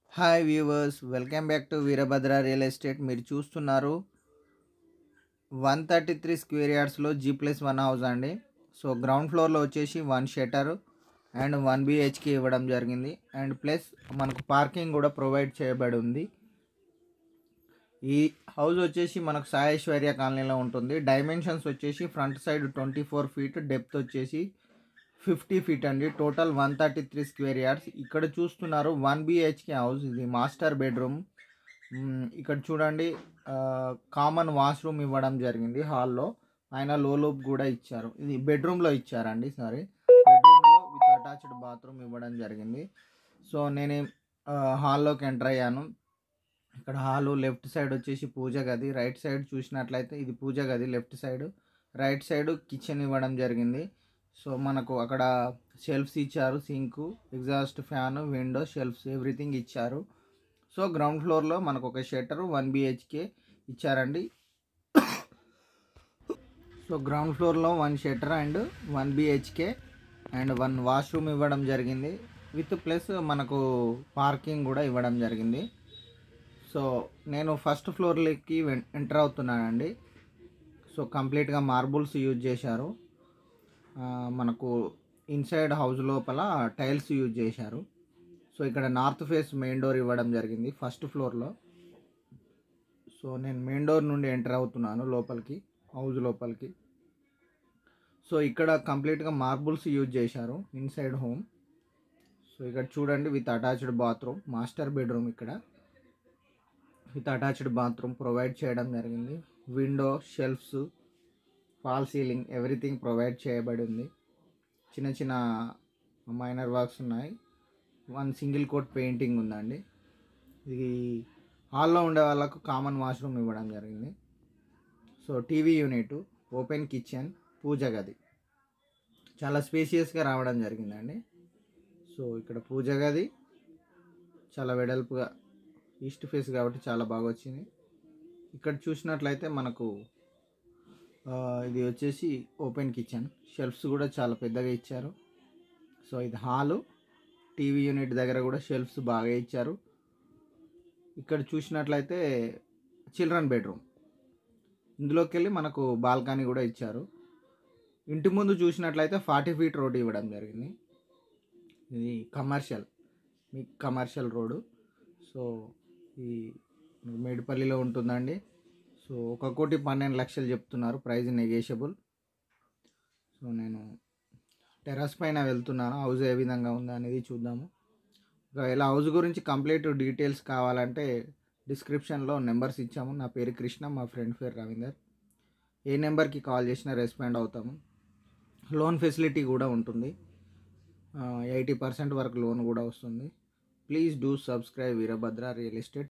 hi viewers welcome back to Veerabhadra real estate మీరు చూస్తున్నారు one thirty three square యార్డ్స్లో G plus one house అండి so ground ఫ్లోర్లో వచ్చేసి one shutter and one BHK ఇవ్వడం జరిగింది అండ్ ప్లస్ మనకు పార్కింగ్ కూడా ప్రొవైడ్ చేయబడి ఉంది ఈ హౌస్ వచ్చేసి మనకు సాయేశ్వర్య కాలనీలో ఉంటుంది డైమెన్షన్స్ వచ్చేసి front side twenty four feet depth వచ్చేసి ఫిఫ్టీ ఫీట్ అండి total one thirty three square yards ఇక్కడ చూస్తున్నారు వన్ బిహెచ్కే హౌస్ ఇది మాస్టర్ బెడ్రూమ్ మ్, ఇక్కడ చూడండి కామన్ వాష్రూమ్ ఇవ్వడం జరిగింది హాల్లో ఆయన లో లూప్ కూడా ఇచ్చారు ఇది బెడ్రూమ్లో ఇచ్చారండి సారీ బెడ్రూమ్లో విత్ అటాచ్డ్ బాత్రూమ్ ఇవ్వడం జరిగింది సో నేను హాల్లోకి ఎంటర్ అయ్యాను ఇక్కడ హాలు లెఫ్ట్ సైడ్ వచ్చేసి పూజ గది రైట్ సైడ్ చూసినట్లయితే ఇది పూజ గది left side right side kitchen ఇవ్వడం జరిగింది సో మనకు అక్కడ షెల్ఫ్స్ ఇచ్చారు sink exhaust fan window shelves everything ఇచ్చారు సో గ్రౌండ్ ఫ్లోర్లో మనకు ఒక షట్టర్ వన్ బిహెచ్కే ఇచ్చారండి సో గ్రౌండ్ ఫ్లోర్లో one shutter and one BHK and one washroom ఇవ్వడం జరిగింది విత్ ప్లస్ మనకు పార్కింగ్ కూడా ఇవ్వడం జరిగింది సో నేను ఫస్ట్ ఫ్లోర్లోకి ఎంటర్ అవుతున్నానండి సో కంప్లీట్గా మార్బుల్స్ యూజ్ చేశారు ఆ, మనకు ఇన్సైడ్ హౌస్ లోపల టైల్స్ యూజ్ చేశారు సో ఇక్కడ నార్త్ ఫేస్ మెయిన్ డోర్ ఇవ్వడం జరిగింది ఫస్ట్ ఫ్లోర్లో సో నేను మెయిన్ డోర్ నుండి ఎంటర్ అవుతున్నాను లోపలికి హౌస్ లోపలికి సో ఇక్కడ కంప్లీట్గా మార్బుల్స్ యూజ్ చేశారు ఇన్సైడ్ హోమ్ సో ఇక్కడ చూడండి with attached bathroom master bedroom ఇక్కడ విత్ అటాచ్డ్ బాత్రూమ్ ప్రొవైడ్ చేయడం జరిగింది window shelves fall ceiling everything provide చేయబడి ఉంది చిన్న చిన్న మైనర్ వర్క్స్ ఉన్నాయి వన్ సింగిల్ కోట్ పెయింటింగ్ ఉందండి ఇది హాల్లో ఉండే వాళ్ళకు కామన్ వాష్రూమ్ ఇవ్వడం జరిగింది so TV unit open kitchen పూజ గది చాలా స్పేసియస్గా రావడం జరిగిందండి సో ఇక్కడ పూజ గది చాలా వెడల్పుగా ఈస్ట్ ఫేస్ కాబట్టి చాలా బాగా వచ్చింది ఇక్కడ చూసినట్లయితే మనకు ఆ, ఇది వచ్చేసి ఓపెన్ కిచెన్ షెల్ఫ్స్ కూడా చాలా పెద్దగా ఇచ్చారు సో ఇది హాలు టీవీ యూనిట్ దగ్గర కూడా షెల్ఫ్స్ బాగా ఇచ్చారు ఇక్కడ చూసినట్లయితే చిల్డ్రన్ బెడ్రూమ్ ఇందులోకి వెళ్ళి మనకు బాల్కనీ కూడా ఇచ్చారు ఇంటి ముందు చూసినట్లయితే ఫార్టీ ఫీట్ రోడ్ ఇవ్వడం జరిగింది ఇది కమర్షియల్ మీ కమర్షియల్ రోడ్డు సో ఈ మేడిపల్లిలో ఉంటుందండి సో ఒక కోటి పన్నెండు లక్షలు చెప్తున్నారు ప్రైజ్ నెగేషియబుల్ సో నేను టెర్రస్ పైన వెళ్తున్నాను హౌస్ ఏ విధంగా ఉందా అనేది చూద్దాము ఒకవేళ హౌస్ గురించి కంప్లీట్ డీటెయిల్స్ కావాలంటే డిస్క్రిప్షన్లో నెంబర్స్ ఇచ్చాము నా పేరు కృష్ణ మా ఫ్రెండ్ పేరు రవీందర్ ఏ నెంబర్కి కాల్ చేసినా రెస్పాండ్ అవుతాము లోన్ ఫెసిలిటీ కూడా ఉంటుంది ఎయిటీ పర్సెంట్ వరకు లోన్ కూడా వస్తుంది please do subscribe Veerabhadra real estate